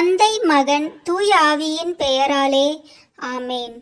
தந்தை மகன் தூய ஆவியின் பெயராலே ஆமேன்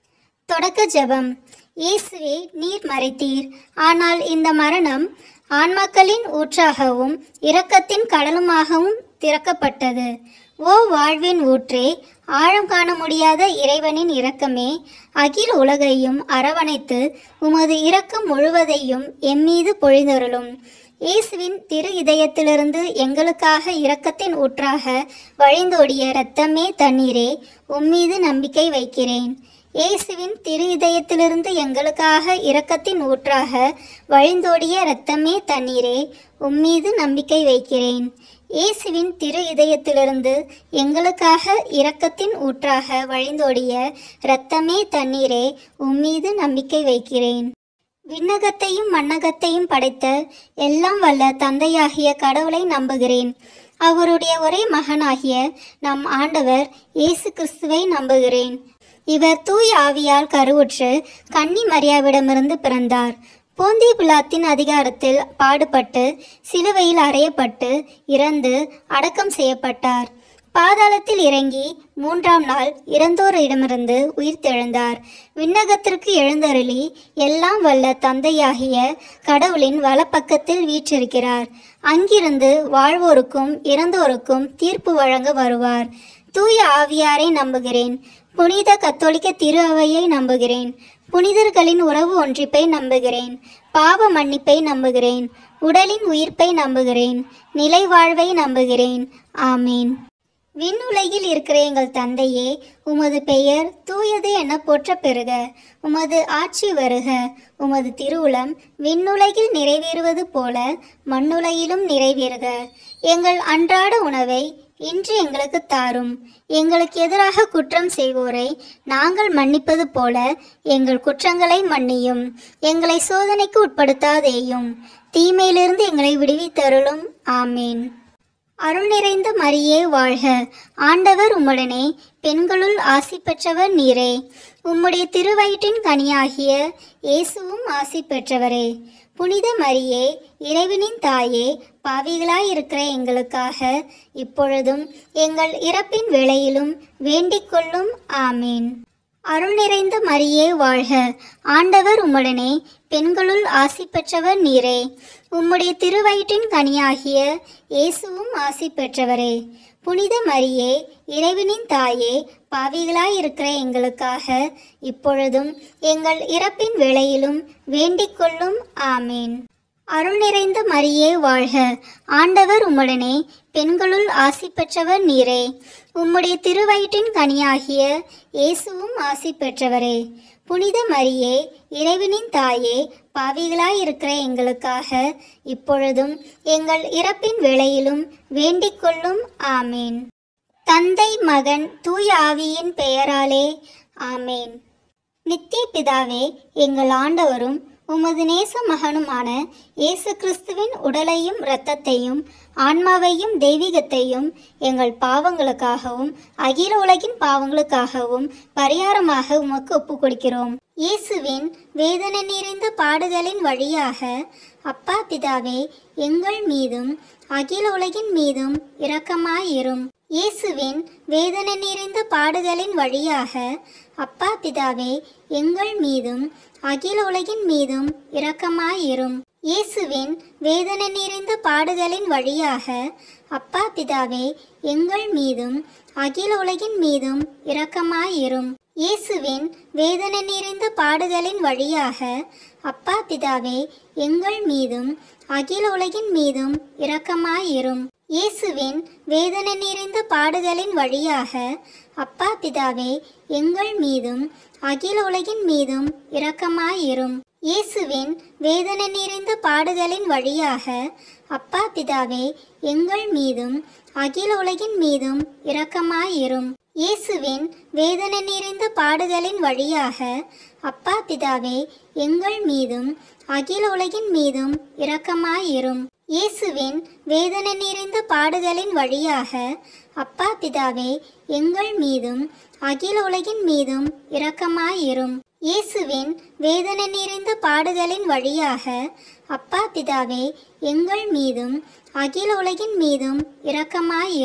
தொடக்க ஜெபம் இயேசுவே நீர் மறைத்தீர் ஆனால் இந்த மரணம் ஆன்மாக்களின் ஊற்றாகவும் இரக்கத்தின் கடலுமாகவும் திறக்கப்பட்டது ஓ வாழ்வின் ஊற்றே ஆழம் காண முடியாத இறைவனின் இரக்கமே அகில உலகையும் அரவணைத்து உமது இரக்கம் முழுவதையும் எம்மீது பொழிந்தருளும் இயேசுவின் திரு இதயத்திலிருந்து எங்களுக்காக இரக்கத்தின் ஊற்றாக வழிந்தோடிய இரத்தமே தண்ணீரே உம்மீது நம்பிக்கை வைக்கிறேன் இயேசுவின் திரு இதயத்திலிருந்து எங்களுக்காக இரக்கத்தின் ஊற்றாக வழிந்தோடிய இரத்தமே தண்ணீரே உம்மீது நம்பிக்கை வைக்கிறேன் இயேசுவின் திரு இதயத்திலிருந்து எங்களுக்காக இரக்கத்தின் ஊற்றாக வழிந்தோடிய இரத்தமே தண்ணீரே உம்மீது நம்பிக்கை வைக்கிறேன் விண்ணகத்தையும் மண்ணகத்தையும் படைத்த எல்லாம் வல்ல தந்தையாகிய கடவுளை நம்புகிறேன் அவருடைய ஒரே மகனாகிய நம் ஆண்டவர் இயேசு கிறிஸ்துவை நம்புகிறேன் இவர் தூய் ஆவியால் கருவுற்று கன்னி மரியாவிடமிருந்து பிறந்தார் போந்தி பிலாத்தின் அதிகாரத்தில் பாடுபட்டு சிலுவையில் அறையப்பட்டு இறந்து அடக்கம் செய்யப்பட்டார் பாதாளத்தில் இறங்கி மூன்றாம் நாள் இறந்தோரிடமிருந்து உயிர்த்தெழுந்தார் விண்ணகத்திற்கு எழுந்தருளி எல்லாம் வல்ல தந்தையாகிய கடவுளின் வலப்பக்கத்தில் வீற்றிருக்கிறார் அங்கிருந்து வாழ்வோருக்கும் இறந்தோருக்கும் தீர்ப்பு வழங்க வருவார் தூய ஆவியாரை நம்புகிறேன் புனித கத்தோலிக்க திரு அவையை நம்புகிறேன் புனிதர்களின் உறவு ஒன்றிப்பை நம்புகிறேன் பாவ மன்னிப்பை நம்புகிறேன் உடலின் உயிர்ப்பை நம்புகிறேன் நிலை வாழ்வை நம்புகிறேன் ஆமீன் விண்ணுலகில் இருக்கிற எங்கள் தந்தையே உமது பெயர் தூயது என போற்ற பெறுக உமது ஆட்சி வருக உமது திருவுளம் விண்ணுலகில் நிறைவேறுவது போல மண்ணுலகிலும் நிறைவேறுக எங்கள் அன்றாட உணவை இன்று எங்களுக்கு தாரும் எங்களுக்கு எதிராக குற்றம் செய்வோரை நாங்கள் மன்னிப்பது போல எங்கள் குற்றங்களை மன்னியும் எங்களை சோதனைக்கு உட்படுத்தாதேயும் தீமையிலிருந்து எங்களை விடுவித்தருளும் ஆமீன் அருள் நிறைந்த மரியே வாழ்க ஆண்டவர் உம்முடனே பெண்களுள் ஆசி பெற்றவர் நீரே உம்முடைய திருவயிற்றின் கனியாகிய இயேசுவும் ஆசி பெற்றவரே புனித மரியே இறைவனின் தாயே பாவிகளாயிருக்கிற எங்களுக்காக இப்பொழுதும் எங்கள் இறப்பின் வேளையிலும் வேண்டிக் கொள்ளும் ஆமீன் அருள் நிறைந்த மரியே வாழ்க ஆண்டவர் உம்முடனே பெண்களுள் ஆசி பெற்றவர் நீரே உம்முடைய திருவயிற்றின் கனியாகிய இயேசுவும் ஆசி பெற்றவரே புனித மரியே இறைவனின் தாயே பாவிகளாயிருக்கிற எங்களுக்காக இப்பொழுதும் எங்கள் இறப்பின் வேளையிலும் வேண்டிக் கொள்ளும் ஆமீன் அருள் நிறைந்த மரியே வாழ்க ஆண்டவர் உம்முடனே பெண்களுள் ஆசி பெற்றவர் நீரே உம்முடைய திருவயிற்றின் கனியாகிய இயேசுவும் ஆசி பெற்றவரே புனித மரியே இறைவனின் தாயே பாவிகளாயிருக்கிற எங்களுக்காக இப்பொழுதும் எங்கள் இறப்பின் வேளையிலும் வேண்டிக் கொள்ளும் ஆமீன் தந்தை மகன் தூய ஆவியின் பெயராலே ஆமேன் நித்திய பிதாவே எங்கள் ஆண்டவரும் உமது நேச மகனுமான இயேசு கிறிஸ்துவின் உடலையும் இரத்தத்தையும் ஆன்மாவையும் தெய்வீகத்தையும் எங்கள் பாவங்களுக்காகவும் அகில உலகின் பாவங்களுக்காகவும் பரிகாரமாக உமக்கு ஒப்புக் கொடுக்கிறோம் இயேசுவின் வேதனை நிறைந்த பாடுகளின் வழியாக அப்பா பிதாவே எங்கள் மீதும் அகில உலகின் மீதும் இரக்கமாயிரும் இயேசுவின் வேதனை நிறைந்த பாடுகளின் வழியாக அப்பா பிதாவே எங்கள் மீதும் அகில உலகின் மீதும் இரக்கமாயிரும் இயேசுவின் வேதனை நிறைந்த பாடுகளின் வழியாக அப்பா பிதாவே எங்கள் மீதும் அகில உலகின் மீதும் இரக்கமாயிரும் இயேசுவின் வேதனை நிறைந்த பாடுகளின் வழியாக அப்பா பிதாவே எங்கள் மீதும் அகில உலகின் மீதும் இரக்கமாயிரும் இயேசுவின் வேதனை நிறைந்த பாடுகளின் வழியாக அப்பா பிதாவே எங்கள் மீதும் அகில உலகின் மீதும் இரக்கமாயிரும் இயேசுவின் வேதனை நிறைந்த பாடுகளின் வழியாக அப்பா பிதாவே எங்கள் மீதும் அகில உலகின் மீதும் இரக்கமாயிரும் இயேசுவின் வேதனை நிறைந்த பாடுகளின் வழியாக அப்பா பிதாவே எங்கள் மீதும் அகில உலகின் மீதும் இரக்கமாயிரும் இயேசுவின் வேதனை நிறைந்த பாடுகளின் வழியாக அப்பா பிதாவே எங்கள் மீதும் அகில உலகின் மீதும் இரக்கமாயிரும் இயேசுவின் வேதனை நிறைந்த பாடுகளின் வழியாக அப்பா பிதாவே எங்கள் மீதும் அகில உலகின் மீதும் இரக்கமாயிரும்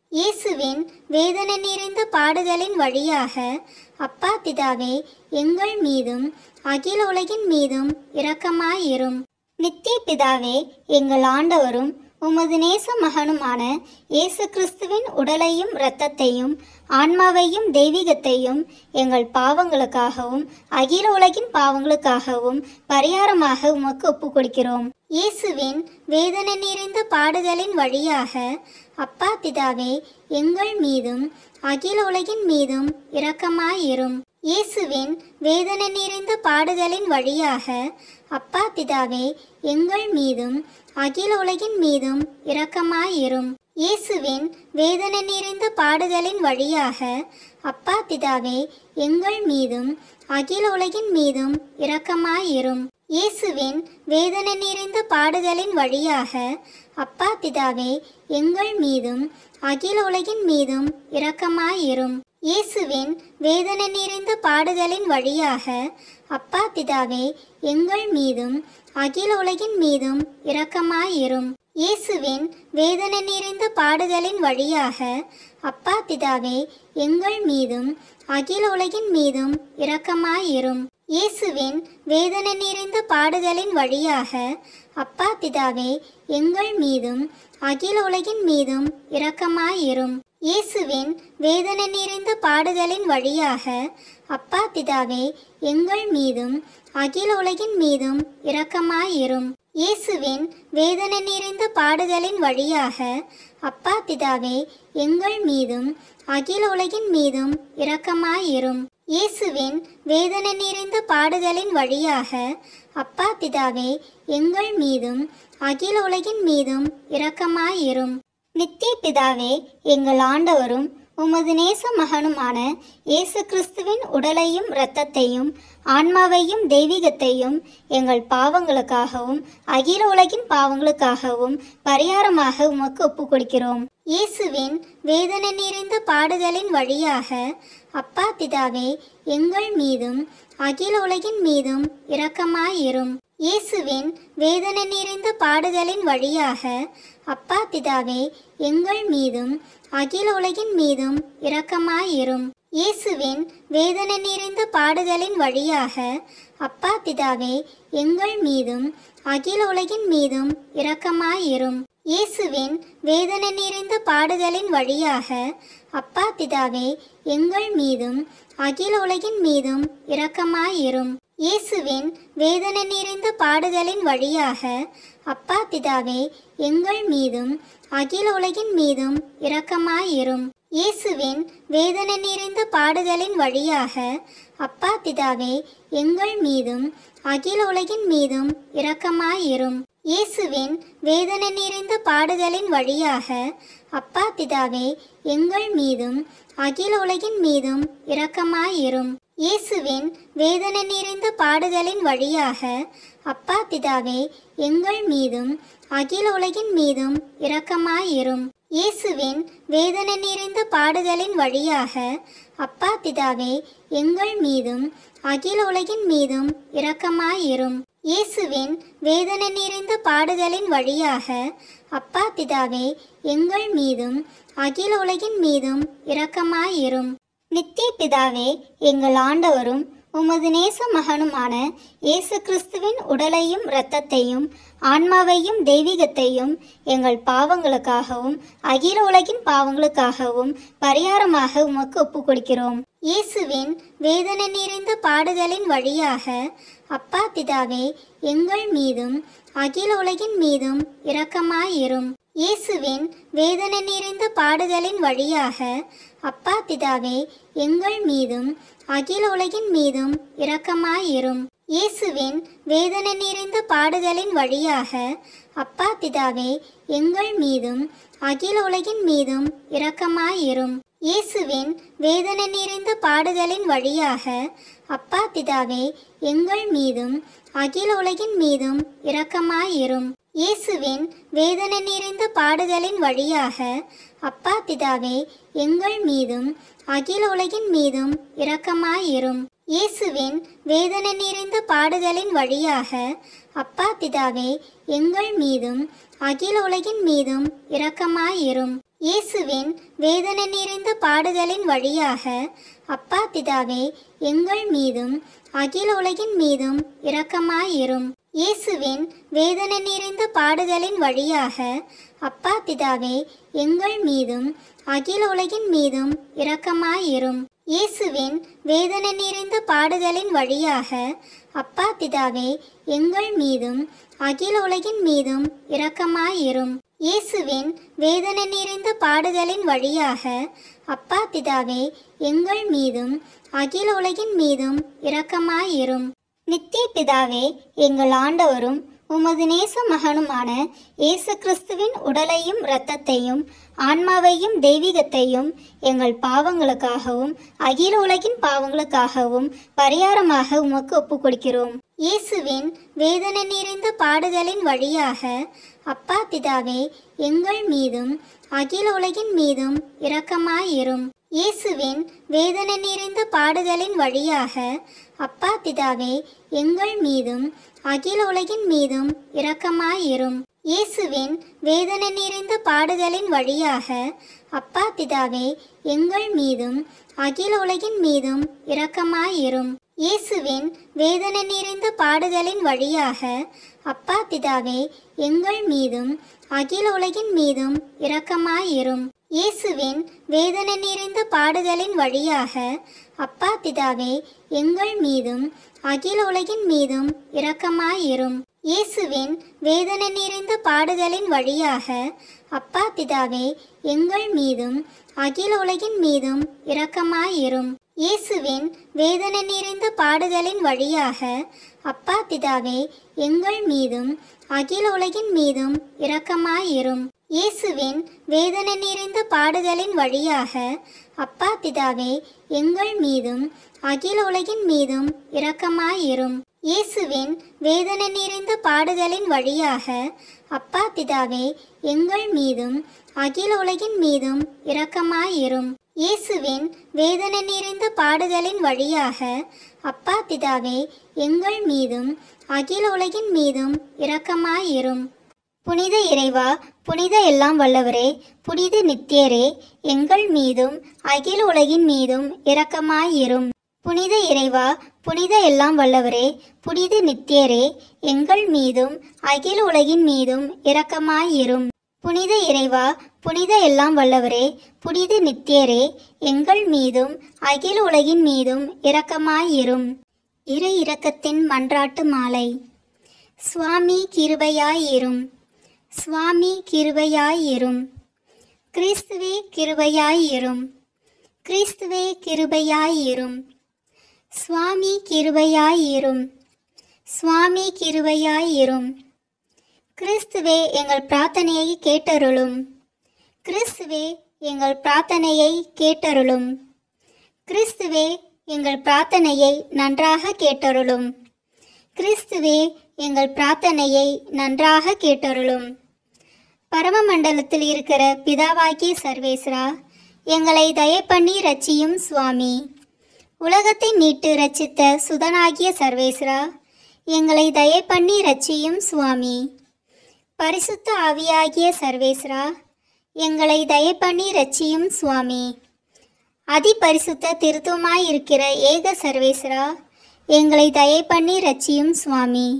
இயேசுவின் வேதனை நிறைந்த பாடுகளின் வழியாக அப்பா பிதாவே எங்கள் மீதும் அகில உலகின் மீதும் இரக்கமாயிரும் நித்திய பிதாவே எங்கள் ஆண்டவரும் உமது நேச மகனுமான இயேசு கிறிஸ்துவின் உடலையும் இரத்தத்தையும் ஆன்மாவையும் தெய்வீகத்தையும் எங்கள் பாவங்களுக்காகவும் அகில உலகின் பாவங்களுக்காகவும் பரிகாரமாக உமக்கு ஒப்புக் கொடுக்கிறோம் இயேசுவின் வேதனை நிறைந்த பாடுகளின் வழியாக அப்பா பிதாவே எங்கள் மீதும் அகில உலகின் மீதும் இரக்கமாயிரும் இயேசுவின் வேதனை நிறைந்த பாடுகளின் வழியாக அப்பா பிதாவே எங்கள் மீதும் அகில உலகின் மீதும் இரக்கமாயிரும் இயேசுவின் வேதனை நிறைந்த பாடுகளின் வழியாக அப்பா பிதாவே எங்கள் மீதும் அகில உலகின் மீதும் இரக்கமாயிரும் இயேசுவின் வேதனை நிறைந்த பாடுகளின் வழியாக அப்பா பிதாவே எங்கள் மீதும் அகில உலகின் மீதும் இரக்கமாயிரும் இயேசுவின் வேதனை நிறைந்த பாடுகளின் வழியாக அப்பா பிதாவே எங்கள் மீதும் அகில உலகின் மீதும் இரக்கமாயிரும் இயேசுவின் வேதனை நிறைந்த பாடுகளின் வழியாக அப்பா பிதாவே எங்கள் மீதும் அகில உலகின் மீதும் இரக்கமாயிரும் இயேசுவின் வேதனை நிறைந்த பாடுகளின் வழியாக அப்பா பிதாவே எங்கள் மீதும் அகில உலகின் மீதும் இரக்கமாயிரும் இயேசுவின் வேதனை நிறைந்த பாடுகளின் வழியாக அப்பா பிதாவே எங்கள் மீதும் அகில உலகின் மீதும் இரக்கமாயிரும் இயேசுவின் வேதனை நிறைந்த பாடுகளின் வழியாக அப்பா பிதாவே எங்கள் மீதும் அகில உலகின் மீதும் இரக்கமாயிரும் இயேசுவின் வேதனை நிறைந்த பாடுகளின் வழியாக அப்பா பிதாவே எங்கள் மீதும் அகில உலகின் மீதும் இரக்கமாயிரும் நித்திய பிதாவே எங்கள் ஆண்டவரும் உமது நேச மகனுமான இயேசு கிறிஸ்துவின் உடலையும் இரத்தத்தையும் ஆன்மாவையும் தெய்வீகத்தையும் எங்கள் பாவங்களுக்காகவும் அகில உலகின் பாவங்களுக்காகவும் பரிகாரமாக உமக்கு ஒப்புக் கொடுக்கிறோம் இயேசுவின் வேதனை நிறைந்த பாடுகளின் வழியாக அப்பா பிதாவே எங்கள் மீதும் அகில உலகின் மீதும் இரக்கமாயிரும் இயேசுவின் வேதனை நிறைந்த பாடுகளின் வழியாக அப்பா பிதாவே எங்கள் மீதும் அகில உலகின் மீதும் இரக்கமாயிரும் இயேசுவின் வேதனை நிறைந்த பாடுகளின் வழியாக அப்பா பிதாவே எங்கள் மீதும் அகில உலகின் மீதும் இரக்கமாயிரும் இயேசுவின் வேதனை நிறைந்த பாடுகளின் வழியாக அப்பா பிதாவே எங்கள் மீதும் அகில உலகின் மீதும் இரக்கமாயிரும் இயேசுவின் வேதனை நிறைந்த பாடுகளின் வழியாக அப்பா பிதாவே எங்கள் மீதும் அகில உலகின் மீதும் இரக்கமாயிரும் இயேசுவின் வேதனை நிறைந்த பாடுகளின் வழியாக அப்பா பிதாவே எங்கள் மீதும் அகில உலகின் மீதும் இரக்கமாயிரும் இயேசுவின் வேதனை நிறைந்த பாடுகளின் வழியாக அப்பா பிதாவே எங்கள் மீதும் அகில உலகின் மீதும் இரக்கமாயிரும் இயேசுவின் வேதனை நிறைந்த பாடுகளின் வழியாக அப்பா பிதாவே எங்கள் மீதும் அகில உலகின் மீதும் இரக்கமாயிரும் இயேசுவின் வேதனை நிறைந்த பாடுகளின் வழியாக அப்பா பிதாவே எங்கள் மீதும் அகில உலகின் மீதும் இரக்கமாயிரும் இயேசுவின் வேதனை நிறைந்த பாடுகளின் வழியாக அப்பா பிதாவே எங்கள் மீதும் அகில உலகின் மீதும் இரக்கமாயிரும் நித்திய பிதாவே எங்கள் ஆண்டவரும் உமது நேச மகனுமான இயேசு கிறிஸ்துவின் உடலையும் இரத்தத்தையும் ஆன்மாவையும் தெய்வீகத்தையும் எங்கள் பாவங்களுக்காகவும் அகில உலகின் பாவங்களுக்காகவும் பரிகாரமாக உமக்கு ஒப்புக் கொடுக்கிறோம் இயேசுவின் வேதனை நிறைந்த பாடுகளின் வழியாக அப்பா பிதாவே எங்கள் மீதும் அகில உலகின் மீதும் இரக்கமாயிரும் இயேசுவின் வேதனை நிறைந்த பாடுகளின் வழியாக அப்பா பிதாவே எங்கள் மீதும் அகில உலகின் மீதும் இரக்கமாயிரும் இயேசுவின் வேதனை நிறைந்த பாடுகளின் வழியாக அப்பா பிதாவே எங்கள் மீதும் அகில உலகின் மீதும் இரக்கமாயிரும் இயேசுவின் வேதனை நிறைந்த பாடுகளின் வழியாக அப்பா பிதாவே எங்கள் மீதும் அகில உலகின் மீதும் இரக்கமாயிரும் இயேசுவின் வேதனை நிறைந்த பாடுகளின் வழியாக அப்பா பிதாவே எங்கள் மீதும் அகில உலகின் மீதும் இரக்கமாயிரும் இயேசுவின் வேதனை நிறைந்த பாடுகளின் வழியாக அப்பா பிதாவே எங்கள் மீதும் அகில உலகின் மீதும் இரக்கமாயிரும் இயேசுவின் வேதனை நிறைந்த பாடுகளின் வழியாக அப்பா பிதாவே எங்கள் மீதும் அகில உலகின் மீதும் இரக்கமாயிரும் இயேசுவின் வேதனை நிறைந்த பாடுகளின் வழியாக அப்பா பிதாவே எங்கள் மீதும் அகில உலகின் மீதும் இரக்கமாயிரும் இயேசுவின் வேதனை நிறைந்த பாடுகளின் வழியாக அப்பா பிதாவே எங்கள் மீதும் அகில உலகின் மீதும் இரக்கமாயிரும் இயேசுவின் வேதனை நிறைந்த பாடுகளின் வழியாக அப்பா பிதாவே எங்கள் மீதும் அகில உலகின் மீதும் இரக்கமாயிரும் நித்திய பிதாவே எங்கள் ஆண்டவரும் உமது நேச மகனுமான இயேசு கிறிஸ்துவின் உடலையும் இரத்தத்தையும் ஆன்மாவையும் தெய்வீகத்தையும் எங்கள் பாவங்களுக்காகவும் அகில உலகின் பாவங்களுக்காகவும் பரிகாரமாக உமக்கு ஒப்புக் கொடுக்கிறோம் இயேசுவின் வேதனை நிறைந்த பாடுகளின் வழியாக அப்பா பிதாவே எங்கள் மீதும் அகில உலகின் மீதும் இரக்கமாயிரும் இயேசுவின் வேதனை நிறைந்த பாடுகளின் வழியாக அப்பா பிதாவே எங்கள் மீதும் அகில உலகின் மீதும் இரக்கமாயிரும் இயேசுவின் வேதனை நிறைந்த பாடுகளின் வழியாக அப்பா பிதாவே எங்கள் மீதும் அகில உலகின் மீதும் இரக்கமாயிரும் இயேசுவின் வேதனை நிறைந்த பாடுகளின் வழியாக அப்பா பிதாவே எங்கள் மீதும் அகில உலகின் மீதும் இரக்கமாயிரும் இயேசுவின் வேதனை நிறைந்த பாடுகளின் வழியாக அப்பா பிதாவே எங்கள் மீதும் அகில உலகின் மீதும் இரக்கமாயிரும் இயேசுவின் வேதனை நிறைந்த பாடுகளின் வழியாக அப்பா பிதாவே எங்கள் மீதும் அகில உலகின் மீதும் இரக்கமாயிரும் இயேசுவின் வேதனை நிறைந்த பாடுகளின் வழியாக அப்பா பிதாவே எங்கள் மீதும் அகில உலகின் மீதும் இரக்கமாயிரும் இயேசுவின் வேதனை நிறைந்த பாடுகளின் வழியாக அப்பா பிதாவே எங்கள் மீதும் அகில உலகின் மீதும் இரக்கமாயிரும் இயேசுவின் வேதனை நிறைந்த பாடுகளின் வழியாக அப்பா பிதாவே எங்கள் மீதும் அகில உலகின் மீதும் இரக்கமாயிரும் இயேசுவின் வேதனை நிறைந்த பாடுகளின் வழியாக அப்பா பிதாவே எங்கள் மீதும் அகில உலகின் மீதும் இரக்கமாயிரும் புனித இறைவா புனித எல்லாம் வல்லவரே புனித நித்தியரே எங்கள் மீதும் அகில உலகின் மீதும் இரக்கமாயிரும் புனித இறைவா புனித எல்லாம் வல்லவரே புனித நித்தியரே எங்கள் மீதும் அகில உலகின் மீதும் இரக்கமாயிரும் புனித இறைவா புனித எல்லாம் வல்லவரே புனித நித்தியரே எங்கள் மீதும் அகில உலகின் மீதும் இரக்கமாயிரும் இறை இரக்கத்தின் மன்றாட்டு மாலை சுவாமி கிருபையாயிரும் சுவாமி கிருபையாயிரும் கிறிஸ்துவே கிருபையாயிரும் கிறிஸ்துவே கிருபையாயிரும் சுவாமி கிருபையாயிரும் சுவாமி கிருபையாயிரும் கிறிஸ்துவே எங்கள் பிரார்த்தனையை கேட்டருளும் கிறிஸ்துவே எங்கள் பிரார்த்தனையை கேட்டருளும் கிறிஸ்துவே எங்கள் பிரார்த்தனையை நன்றாக கேட்டருளும் கிறிஸ்துவே எங்கள் பிரார்த்தனையை நன்றாக கேட்டருளும் பரமமண்டலத்தில் இருக்கிற பிதாவாகிய சர்வேஸ்வரா எங்களை தயை பண்ணி ரட்சியும் சுவாமி உலகத்தை மீட்டு ரட்சித்த சுதனாகிய சர்வேஸ்வரா எங்களை தயை பண்ணி ரட்சியும் சுவாமி பரிசுத்த ஆவியாகிய சர்வேஸ்வரா எங்களை தயை பண்ணி ரட்சியும் சுவாமி அதிபரிசுத்த திருத்துவமாய் இருக்கிற ஏக சர்வேஸ்வரா எங்களை தயை பண்ணி ரட்சியும் சுவாமி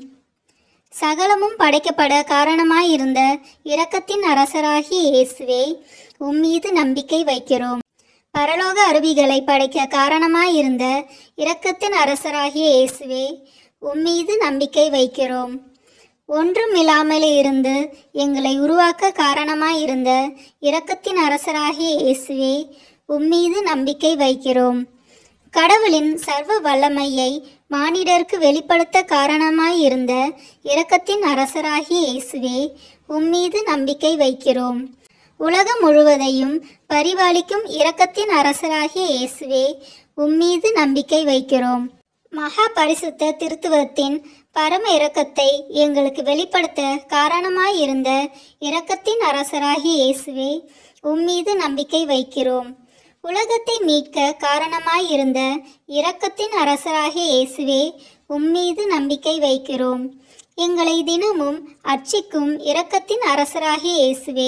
சகலமும் படைக்கப்பட காரணமாயிருந்த இரக்கத்தின் அரசராகிய இயேசுவே உம்மீது நம்பிக்கை வைக்கிறோம் பரலோக அருவிகளை படைக்க காரணமாயிருந்த இரக்கத்தின் அரசராகிய இயேசுவே உம்மீது நம்பிக்கை வைக்கிறோம் ஒன்றுமில்லாமலே இருந்து எங்களை உருவாக்க காரணமாயிருந்த இரக்கத்தின் அரசராகிய இயேசுவே உம்மீது நம்பிக்கை வைக்கிறோம் கடவுளின் சர்வ வல்லமையை மானிடருக்கு வெளிப்படுத்த காரணமாயிருந்த இரக்கத்தின் அரசராகிய இயேசுவே உம்மீது நம்பிக்கை வைக்கிறோம் உலகம் முழுவதையும் பரிபாலிக்கும் இரக்கத்தின் அரசராகிய இயேசுவே உம்மீது நம்பிக்கை வைக்கிறோம் மகா பரிசுத்த திருத்துவத்தின் பரம இரக்கத்தை எங்களுக்கு வெளிப்படுத்த காரணமாயிருந்த இரக்கத்தின் அரசராகிய இயேசுவே உம்மீது நம்பிக்கை வைக்கிறோம் உலகத்தை மீட்க காரணமாயிருந்த இரக்கத்தின் அரசராகிய இயேசுவே உம்மீது நம்பிக்கை வைக்கிறோம் எங்களை தினமும் அர்ச்சிக்கும் இரக்கத்தின் அரசராகிய இயேசுவே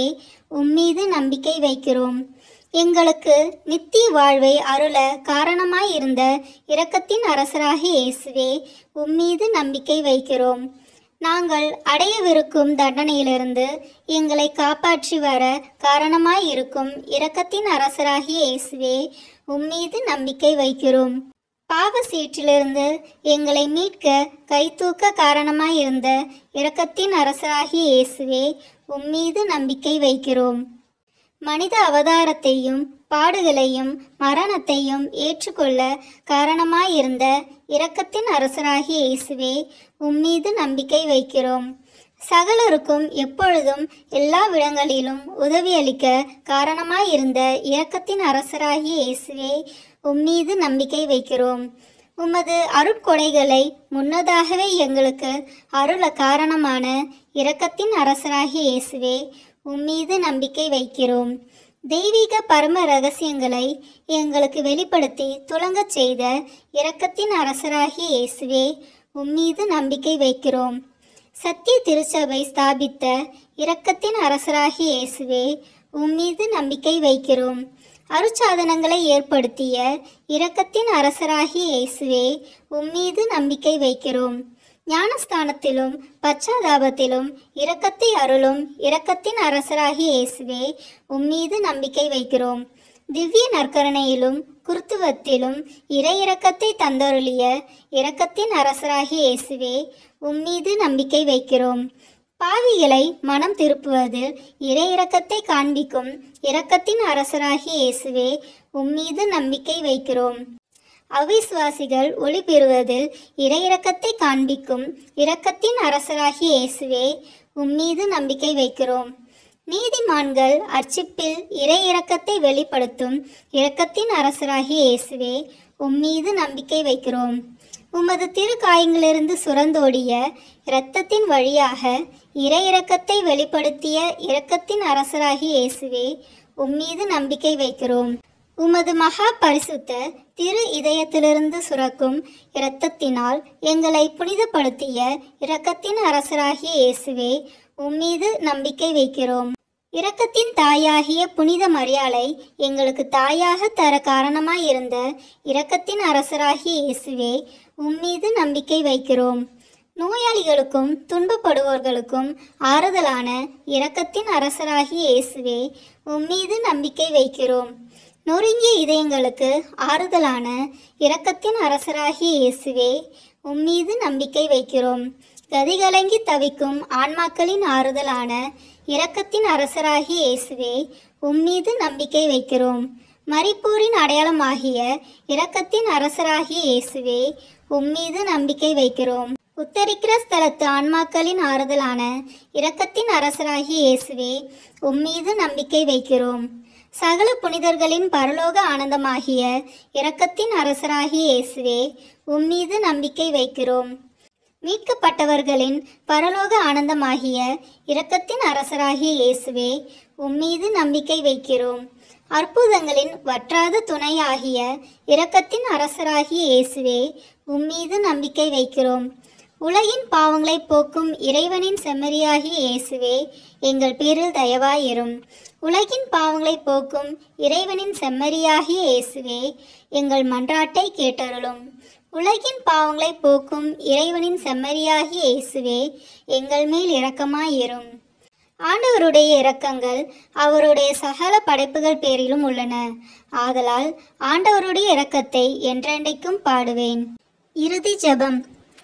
உம்மீது நம்பிக்கை வைக்கிறோம் எங்களுக்கு நித்திய வாழ்வை அருள காரணமாயிருந்த இரக்கத்தின் அரசராகிய இயேசுவே உம்மீது நம்பிக்கை வைக்கிறோம் நாங்கள் அடையவிருக்கும் தண்டனையிலிருந்து எங்களை காப்பாற்றி வர காரணமாயிருக்கும் இரக்கத்தின் அரசராகிய இயேசுவே உம்மீது நம்பிக்கை வைக்கிறோம் பாவ சீற்றிலிருந்து எங்களை மீட்க கைதூக்க காரணமாயிருந்த இரக்கத்தின் அரசராகிய இயேசுவே உம்மீது நம்பிக்கை வைக்கிறோம் மனித அவதாரத்தையும் பாடுகளையும் மரணத்தையும் ஏற்றுக்கொள்ள காரணமாயிருந்த இரக்கத்தின் அரசராகிய இயேசுவே உம்மீது நம்பிக்கை வைக்கிறோம் சகலருக்கும் எப்பொழுதும் எல்லா விடங்களிலும் உதவியளிக்க காரணமாயிருந்த இரக்கத்தின் அரசராகிய இயேசுவே உம்மீது நம்பிக்கை வைக்கிறோம் உமது அருட்கொடைகளை முன்னதாகவே எங்களுக்கு அருள காரணமான இரக்கத்தின் அரசராகிய இயேசுவே உம்மீது நம்பிக்கை வைக்கிறோம் தெய்வீக பரம ரகசியங்களை எங்களுக்கு வெளிப்படுத்தி துலங்கச் செய்த இரக்கத்தின் அரசராகிய இயேசுவே உம்மீது நம்பிக்கை வைக்கிறோம் சத்திய திருச்சபை ஸ்தாபித்த இரக்கத்தின் அரசராகிய இயேசுவே உம்மீது நம்பிக்கை வைக்கிறோம் அருட்சாதனங்களை ஏற்படுத்திய இரக்கத்தின் அரசராகிய இயேசுவே உம்மீது நம்பிக்கை வைக்கிறோம் ஞானஸ்தானத்திலும் பச்சாதாபத்திலும் இரக்கத்தை அருளும் இரக்கத்தின் அரசராகிய இயேசுவே உம்மீது நம்பிக்கை வைக்கிறோம் திவ்ய நற்கருணையிலும் குருத்துவத்திலும் இறை இரக்கத்தை தந்தருளிய இரக்கத்தின் அரசராகிய இயேசுவே உம்மீது நம்பிக்கை வைக்கிறோம் பாவிகளை மனம் திருப்புவதில் இறை இரக்கத்தை காண்பிக்கும் இரக்கத்தின் அரசராகிய இயேசுவே உம்மீது நம்பிக்கை வைக்கிறோம் அவிசுவாசிகள் ஒளி பெறுவதில் இறை இரக்கத்தை காண்பிக்கும் இரக்கத்தின் அரசராகிய இயேசுவே உம்மீது நம்பிக்கை வைக்கிறோம் நீதிமான்கள் அர்ச்சிப்பில் இறை இரக்கத்தை வெளிப்படுத்தும் இரக்கத்தின் அரசராகிய இயேசுவே உம்மீது நம்பிக்கை வைக்கிறோம் உமது திருக்காயங்களிலிருந்து சுரந்தோடிய இரத்தத்தின் வழியாக இறை இரக்கத்தை வெளிப்படுத்திய இரக்கத்தின் அரசராகிய இயேசுவே உம்மீது நம்பிக்கை வைக்கிறோம் உமது மகா பரிசுத்த திரு இதயத்திலிருந்து சுரக்கும் இரத்தத்தினால் எங்களை புனிதப்படுத்திய இரக்கத்தின் அரசராகிய இயேசுவே உம்மீது நம்பிக்கை வைக்கிறோம் இரக்கத்தின் தாயாகிய புனித மரியாளை எங்களுக்கு தாயாக தர காரணமாயிருந்த இரக்கத்தின் அரசராகிய இயேசுவே உம்மீது நம்பிக்கை வைக்கிறோம் நோயாளிகளுக்கும் துன்பப்படுவோர்களுக்கும் ஆறுதலான இரக்கத்தின் அரசராகிய இயேசுவே உம்மீது நம்பிக்கை வைக்கிறோம் நொறுங்கிய இதயங்களுக்கு ஆறுதலான இரக்கத்தின் அரசராகிய இயேசுவே உம்மீது நம்பிக்கை வைக்கிறோம் கதிகலங்கி தவிக்கும் ஆன்மாக்களின் ஆறுதலான இரக்கத்தின் அரசராகிய இயேசுவே உம்மீது நம்பிக்கை வைக்கிறோம் மரிப்போரின் அடையாளமாகிய இரக்கத்தின் அரசராகிய இயேசுவே உம்மீது நம்பிக்கை வைக்கிறோம் உத்தரிக்கிற ஸ்தலத்து ஆன்மாக்களின் ஆறுதலான இரக்கத்தின் அரசராகிய இயேசுவே உம்மீது நம்பிக்கை வைக்கிறோம் சகல புனிதர்களின் பரலோக ஆனந்தமாகிய இரக்கத்தின் அரசராகிய இயேசுவே உம்மீது நம்பிக்கை வைக்கிறோம் மீட்கப்பட்டவர்களின் பரலோக ஆனந்தமாகிய இரக்கத்தின் அரசராகிய இயேசுவே உம்மீது நம்பிக்கை வைக்கிறோம் அற்புதங்களின் வற்றாத துணையாகிய இரக்கத்தின் அரசராகிய இயேசுவே உம்மீது நம்பிக்கை வைக்கிறோம் உலகின் பாவங்களை போக்கும் இறைவனின் செம்மறியாகிய இயேசுவே எங்கள் பேரில் தயவாயிரும் உலகின் பாவங்களை போக்கும் இறைவனின் செம்மறியாகிய இயேசுவே எங்கள் மன்றாட்டை கேட்டருளும் உலகின் பாவங்களை போக்கும் இறைவனின் செம்மறியாகிய இயேசுவே எங்கள் மேல் இரக்கமாயிரும் ஆண்டவருடைய இரக்கங்கள் அவருடைய சகல படைப்புகள் பேரிலும் உள்ளன ஆதலால் ஆண்டவருடைய இரக்கத்தை என்றென்றைக்கும் பாடுவேன் இறுதி ஜெபம்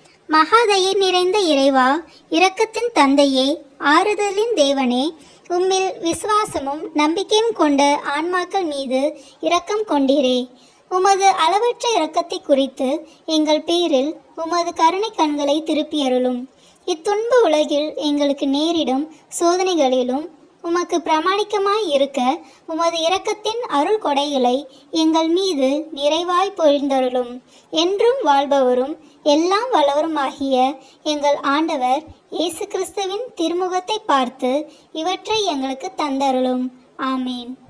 மகாதயை நிறைந்த இறைவா இரக்கத்தின் தந்தையே ஆறுதலின் தேவனே உம்மில் விசுவாசமும் நம்பிக்கையும் கொண்ட ஆன்மாக்கள் மீது இரக்கம் கொண்டீரே உமது அளவற்ற இரக்கத்தை குறித்து எங்கள் பேரில் உமது கருணை கண்களை திருப்பியருளும் இத்துன்ப உலகில் எங்களுக்கு நேரிடும் சோதனைகளிலும் உமக்கு பிரமாணிக்கமாய் இருக்க உமது இரக்கத்தின் அருள் கொடைகளை எங்கள் மீது நிறைவாய் பொழிந்தருளும் என்றும் வாழ்பவரும் எல்லாம் வல்லவருமாகிய எங்கள் ஆண்டவர் இயேசு கிறிஸ்துவின் திருமுகத்தை பார்த்து இவற்றை எங்களுக்கு தந்தருளும் ஆமேன்